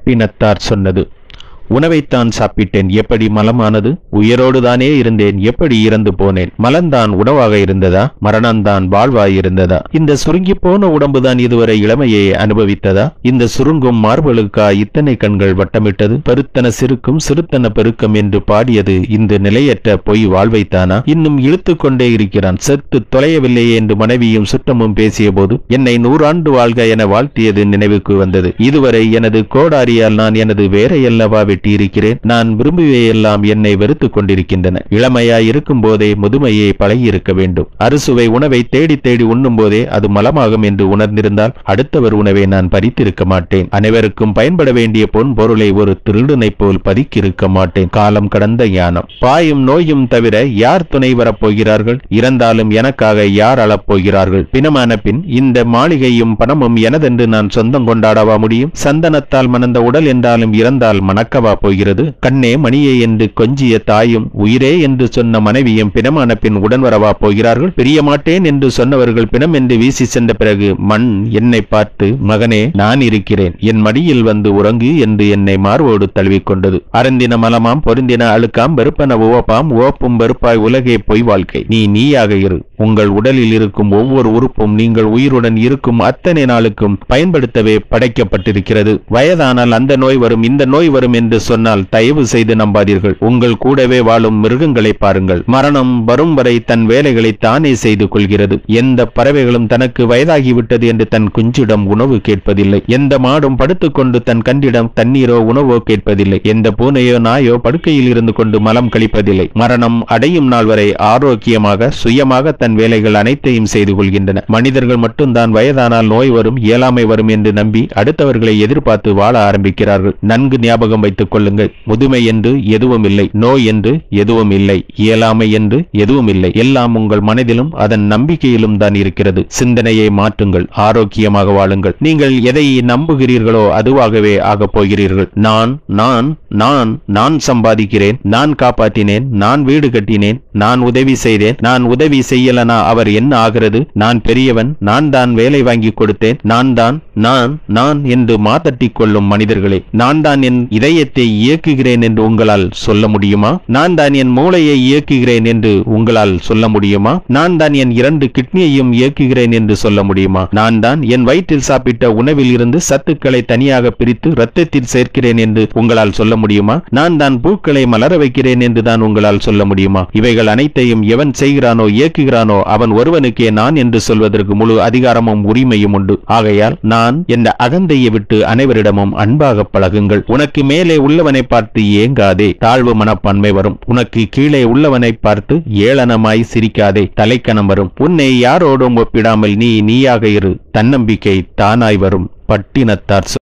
பட்டினத்தார் சொன்னது உணவைத்தான் சாப்பிட்டேன் எப்படி மலமானது உயிரோடுதானே இருந்தேன் எப்படி இறந்து போனேன் மலம்தான் உணவாக இருந்ததா மரணம்தான் வாழ்வாய் இருந்ததா இந்த சுருங்கி போன உடம்புதான் இதுவரை இளமையை அனுபவித்ததா இந்த சுருங்கும் மார்பலுக்கா இத்தனை கண்கள் வட்டமிட்டது பருத்தன சிறுக்கும் சிறுத்தன பெருக்கம் என்று பாடியது இந்த நிலையற்ற பொய் வாழ்வைத்தானா இன்னும் இழுத்து கொண்டே இருக்கிறான் செத்து தொலையவில்லையே என்று மனைவியும் சுற்றமும் பேசிய போது என்னை நூறாண்டு வாழ்க என வாழ்த்தியது நினைவுக்கு வந்தது இதுவரை எனது கோடாரியால் நான் எனது வேரையல்லவா வெட்டியிருக்கிறேன் நான் விரும்புவையெல்லாம் என்னை வெறுத்துக் கொண்டிருக்கின்றன இளமையாய் இருக்கும் போதே முதுமையை பழகியிருக்க வேண்டும் அறுசுவை உணவை தேடி தேடி உண்ணும் போதே அது மலமாகும் என்று உணர்ந்திருந்தால் அடுத்தவர் உணவை நான் பறித்திருக்க மாட்டேன் அனைவருக்கும் பயன்பட வேண்டிய பொன் பொருளை ஒரு திருடனைப் போல் பதுக்கியிருக்க மாட்டேன் காலம் கடந்த ஞானம் பாயும் நோயும் தவிர யார் துணை வரப்போகிறார்கள் இறந்தாலும் எனக்காக யார் அழப்போகிறார்கள் பிணமான பின் இந்த மாளிகையும் பணமும் எனதென்று நான் சொந்தம் கொண்டாடவா முடியும் சந்தனத்தால் மணந்த உடல் என்றாலும் இறந்தால் மணக்கவா போகிறது கண்ணே மணியே என்று கொஞ்சிய தாயும் உயிரே என்று சொன்ன மனைவியும் பிணமான பின் உடன் வரவா போகிறார்கள் பிரிய மாட்டேன் என்று சொன்னவர்கள் பிணம் என்று வீசி சென்ற பிறகு மண் என்னை பார்த்து மகனே நான் இருக்கிறேன் என் மடியில் வந்து உறங்கு என்று என்னை மார்போடு தழுவிக்கொண்டது அருந்தின மலமாம் பொருந்தின அழுக்காம் வெறுப்பன உவப்பாம் உவப்பும் வெறுப்பாய் உலகே பொய் வாழ்க்கை நீ நீயாக இரு உங்கள் உடலில் இருக்கும் ஒவ்வொரு உறுப்பும் நீங்கள் உயிருடன் இருக்கும் அத்தனை நாளுக்கும் பயன்படுத்தவே படைக்கப்பட்டிருக்கிறது வயதானால் அந்த நோய் வரும் இந்த நோய் வரும் என்று சொன்னால் தயவு செய்து நம்பாதீர்கள் உங்கள் கூடவே வாழும் மிருகங்களை பாருங்கள் மரணம் வரும் வரை தன் வேலைகளை தானே செய்து கொள்கிறது எந்த பறவைகளும் தனக்கு வயதாகிவிட்டது என்று தன் குஞ்சிடம் உணவு கேட்பதில்லை எந்த மாடும் படுத்துக்கொண்டு தன் கண்டிடம் தண்ணீரோ உணவோ கேட்பதில்லை எந்த பூனையோ நாயோ படுக்கையில் இருந்து கொண்டு மலம் கழிப்பதில்லை மரணம் அடையும் நாள் வரை ஆரோக்கியமாக சுயமாக தன் வேலைகள் அனைத்தையும் செய்து கொள்கின்றன மனிதர்கள் மட்டும்தான் வயதானால் நோய் வரும் இயலாமை வரும் என்று நம்பி அடுத்தவர்களை எதிர்பார்த்து வாழ ஆரம்பிக்கிறார்கள் நன்கு ஞாபகம் வைத்துக் கொள்ளுங்கள் முதுமை என்று எதுவும் இல்லை நோய் என்று எதுவும் இல்லை இயலாமை என்று எதுவும் இல்லை எல்லாம் உங்கள் மனதிலும் அதன் நம்பிக்கையிலும் தான் இருக்கிறது சிந்தனையை மாற்றுங்கள் ஆரோக்கியமாக வாழுங்கள் நீங்கள் எதை நம்புகிறீர்களோ அதுவாகவே ஆகப் போகிறீர்கள் நான் நான் நான் நான் சம்பாதிக்கிறேன் நான் காப்பாற்றினேன் நான் வீடு கட்டினேன் நான் உதவி செய்தேன் நான் உதவி செய்யலனா அவர் என்ன ஆகிறது நான் பெரியவன் நான் தான் வேலை வாங்கி கொடுத்தேன் நான் தான் நான் நான் என்று மாத்தட்டிக் கொள்ளும் மனிதர்களே நான் தான் என் இதயத்தை இயக்குகிறேன் என்று உங்களால் சொல்ல முடியுமா நான் தான் என் மூளையை இயக்குகிறேன் என்று உங்களால் சொல்ல முடியுமா நான் தான் என் இரண்டு கிட்னியையும் இயக்குகிறேன் என்று சொல்ல முடியுமா நான் தான் என் வயிற்றில் சாப்பிட்ட உணவில் இருந்து சத்துக்களை தனியாக பிரித்து ரத்தத்தில் சேர்க்கிறேன் என்று உங்களால் சொல்ல முடியுமா நான் தான் பூக்களை மலர வைக்கிறேன் என்று தான் உங்களால் சொல்ல முடியுமா இவைகள் அனைத்தையும் எவன் செய்கிறானோ இயக்குகிறானோ அவன் ஒருவனுக்கே நான் என்று சொல்வதற்கு முழு அதிகாரமும் உரிமையும் உண்டு ஆகையால் நான் என்ற அகந்தையை விட்டு அனைவரிடமும் அன்பாக பழகுங்கள் உனக்கு மேலே உள்ளவனை பார்த்து ஏங்காதே தாழ்வு மனப்பான்மை வரும் உனக்கு கீழே உள்ளவனை பார்த்து ஏளனமாய் சிரிக்காதே தலைக்கணம் வரும் உன்னை யாரோடும் ஒப்பிடாமல் நீ நீயாக இரு தன்னம்பிக்கை தானாய் வரும் பட்டினத்தார் சொல்.